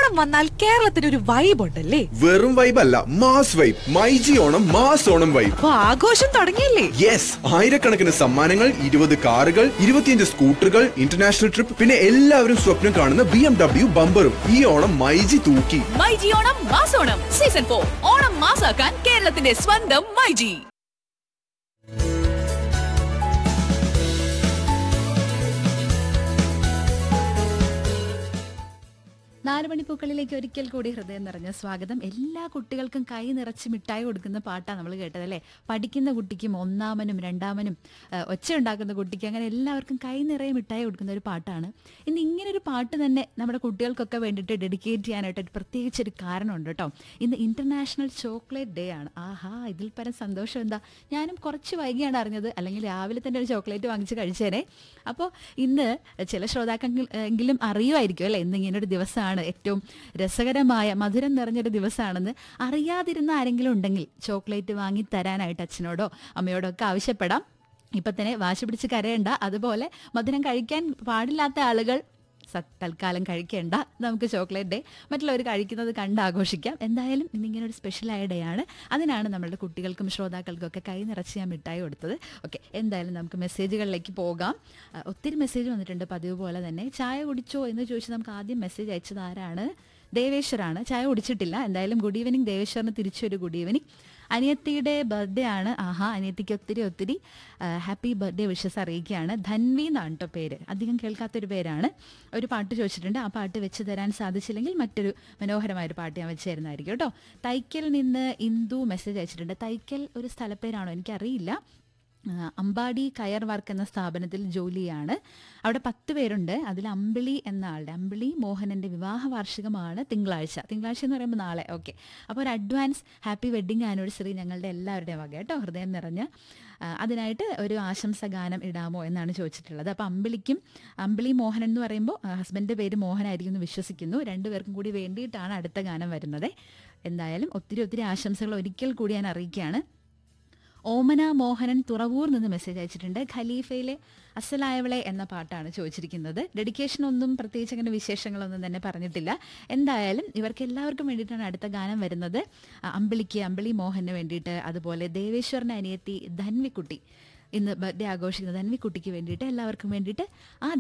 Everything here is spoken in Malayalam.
ഓണം വന്നാൽ കേരളത്തിന് ഒരു വൈബ് ഉണ്ടല്ലേ വെറും വൈബ് അല്ല mass vibe myG Onam mass Onam vibe അപ്പൊ ആഘോഷം തുടങ്ങിയില്ലേ യെസ് ആയിരക്കണക്കിന് സമ്മാനങ്ങൾ ഇരുപത് കാറുകൾ ഇരുപത്തിയഞ്ച് സ്കൂട്ടറുകൾ ഇന്റർനാഷണൽ ട്രിപ്പ് പിന്നെ എല്ലാവരും സ്വപ്നം കാണുന്ന ബി എം ഡബ്ല്യു ബമ്പറും ഈ ഓണം മൈജി തൂക്കി മൈജി ഓണം മാസോണം സീസൺ ഫോർ ഓണം മാസാക്കാൻ കേരളത്തിന്റെ സ്വന്തം മൈജി നാലുമണിപ്പൂക്കളിലേക്ക് ഒരിക്കൽ കൂടി ഹൃദയം നിറഞ്ഞ സ്വാഗതം എല്ലാ കുട്ടികൾക്കും കൈ നിറച്ച് മിഠായി കൊടുക്കുന്ന പാട്ടാണ് നമ്മൾ കേട്ടത് അല്ലേ പഠിക്കുന്ന കുട്ടിക്കും ഒന്നാമനും രണ്ടാമനും ആ, ഒച്ച ഉണ്ടാക്കുന്ന കുട്ടിക്ക് അങ്ങനെ എല്ലാവർക്കും കൈ നിറയെ മിഠായി കൊടുക്കുന്ന ഒരു പാട്ടാണ് ഇന്ന് ഇങ്ങനെ ഒരു പാട്ട് തന്നെ നമ്മുടെ കുട്ടികൾക്കൊക്കെ വേണ്ടിയിട്ട് ഡെഡിക്കേറ്റ് ചെയ്യാനായിട്ട് ഒരു പ്രത്യേകിച്ചൊരു കാരണമുണ്ട് കേട്ടോ ഇന്ന് ഇന്റർനാഷണൽ ചോക്ലേറ്റ് ഡേ ആണ് ആഹാ ഇതിൽ പരം സന്തോഷം എന്താ ഞാനും കുറച്ച് വൈകിയാണ് അറിഞ്ഞത് അല്ലെങ്കിൽ രാവിലെ തന്നെ ഒരു ചോക്ലേറ്റ് വാങ്ങിച്ച് കഴിച്ചേനെ അപ്പോൾ ഇന്ന് ചില ശ്രോതാക്കൾ എങ്കിലും അറിയുമായിരിക്കും അല്ലേ ഇന്ന് ഇങ്ങനെ ഒരു ദിവസമാണ് ഏറ്റവും രസകരമായ മധുരം നിറഞ്ഞൊരു ദിവസമാണെന്ന് അറിയാതിരുന്ന ആരെങ്കിലും ഉണ്ടെങ്കിൽ ചോക്ലേറ്റ് വാങ്ങി തരാനായിട്ട് അച്ഛനോടോ അമ്മയോടോ ഒക്കെ ആവശ്യപ്പെടാം ഇപ്പം തന്നെ വാശി പിടിച്ച് കരയണ്ട അതുപോലെ മധുരം കഴിക്കാൻ പാടില്ലാത്ത ആളുകൾ സ- തൽക്കാലം കഴിക്കേണ്ട നമുക്ക് ചോക്ലേറ്റ് ഡേ മറ്റുള്ളവർ കഴിക്കുന്നത് കണ്ട് ആഘോഷിക്കാം എന്തായാലും ഇന്നിങ്ങനെ ഒരു സ്പെഷ്യലായ ഡേ ആണ് അതിനാണ് നമ്മളുടെ കുട്ടികൾക്കും ശ്രോതാക്കൾക്കും ഒക്കെ കൈ നിറച്ച് ഞാൻ മിഠായി കൊടുത്തത് ഓക്കെ എന്തായാലും നമുക്ക് മെസ്സേജുകളിലേക്ക് പോകാം ആ, ഒത്തിരി മെസ്സേജ് വന്നിട്ടുണ്ട് പതിവ് പോലെ തന്നെ ചായ കുടിച്ചോ എന്ന് ചോദിച്ച് നമുക്ക് ആദ്യം മെസ്സേജ് അയച്ചത് ആരാണ് ദേവേശ്വരാണ് ചായ കുടിച്ചിട്ടില്ല എന്തായാലും ഗുഡ് ഈവനിങ് ദേവേശ്വറിന് തിരിച്ചൊരു ഗുഡ് ഈവനിങ് അനിയത്തിയുടെ ബർത്ത്ഡേ ആണ് ആഹാ അനിയത്തിക്ക് ഒത്തിരി ഒത്തിരി ഹാപ്പി ബർത്ത്ഡേ വിഷസ് അറിയിക്കുകയാണ് ധൻവി എന്നാണ് കേട്ടോ പേര് അധികം കേൾക്കാത്തൊരു പേരാണ് ഒരു പാട്ട് ചോദിച്ചിട്ടുണ്ട് ആ പാട്ട് വെച്ച് തരാൻ സാധിച്ചില്ലെങ്കിൽ മറ്റൊരു മനോഹരമായ ഒരു പാട്ട് ഞാൻ വെച്ച് തരുന്നതായിരിക്കും കേട്ടോ തൈക്കൽ നിന്ന് ഇന്ദു മെസ്സേജ് അയച്ചിട്ടുണ്ട് തൈക്കൽ ഒരു സ്ഥലപ്പേരാണോ എനിക്കറിയില്ല ആ, അമ്പാടി കയർ വർക്ക് എന്ന സ്ഥാപനത്തിൽ ജോലിയാണ് അവിടെ പത്ത് പേരുണ്ട് അതിൽ അമ്പിളി എന്ന ആളുടെ അമ്പിളി മോഹനന്റെ വിവാഹ വാർഷികമാണ് തിങ്കളാഴ്ച തിങ്കളാഴ്ച എന്ന് പറയുമ്പോൾ നാളെ ഓക്കെ അപ്പോൾ ഒരു അഡ്വാൻസ് ഹാപ്പി വെഡ്ഡിങ് ആനിവേഴ്സറി ഞങ്ങളുടെ എല്ലാവരുടെയും വക കേട്ടോ ഹൃദയം നിറഞ്ഞ ആ, അതിനായിട്ട് ഒരു ആശംസ ഗാനം ഇടാമോ എന്നാണ് ചോദിച്ചിട്ടുള്ളത് അപ്പോൾ അമ്പിളിക്കും അമ്പിളി മോഹനൻ എന്ന് പറയുമ്പോൾ ഹസ്ബൻഡിൻ്റെ പേര് മോഹനായിരിക്കും എന്ന് വിശ്വസിക്കുന്നു രണ്ടുപേർക്കും കൂടി വേണ്ടിയിട്ടാണ് അടുത്ത ഗാനം വരുന്നത് എന്തായാലും ഒത്തിരി ഒത്തിരി ആശംസകൾ ഒരിക്കൽ കൂടി ഞാൻ അറിയിക്കുകയാണ് ഓമന മോഹനൻ തുറവൂർ നിന്ന് മെസ്സേജ് അയച്ചിട്ടുണ്ട് ഖലീഫയിലെ അസലായവളെ എന്ന പാട്ടാണ് ചോദിച്ചിരിക്കുന്നത് ഡെഡിക്കേഷൻ ഒന്നും പ്രത്യേകിച്ച് അങ്ങനെ വിശേഷങ്ങളൊന്നും തന്നെ പറഞ്ഞിട്ടില്ല എന്തായാലും ഇവർക്ക് എല്ലാവർക്കും വേണ്ടിയിട്ടാണ് അടുത്ത ഗാനം വരുന്നത് ആ, അമ്പിളിക്ക് അമ്പിളി മോഹന് വേണ്ടിയിട്ട് അതുപോലെ ദേവേശ്വറിൻ്റെ അനിയത്തി ധൻവിക്കുട്ടി ഇന്ന് ബർത്ത്ഡേ ആഘോഷിക്കുന്ന ധൻവിക്കുട്ടിക്ക് വേണ്ടിയിട്ട് എല്ലാവർക്കും വേണ്ടിയിട്ട് ആ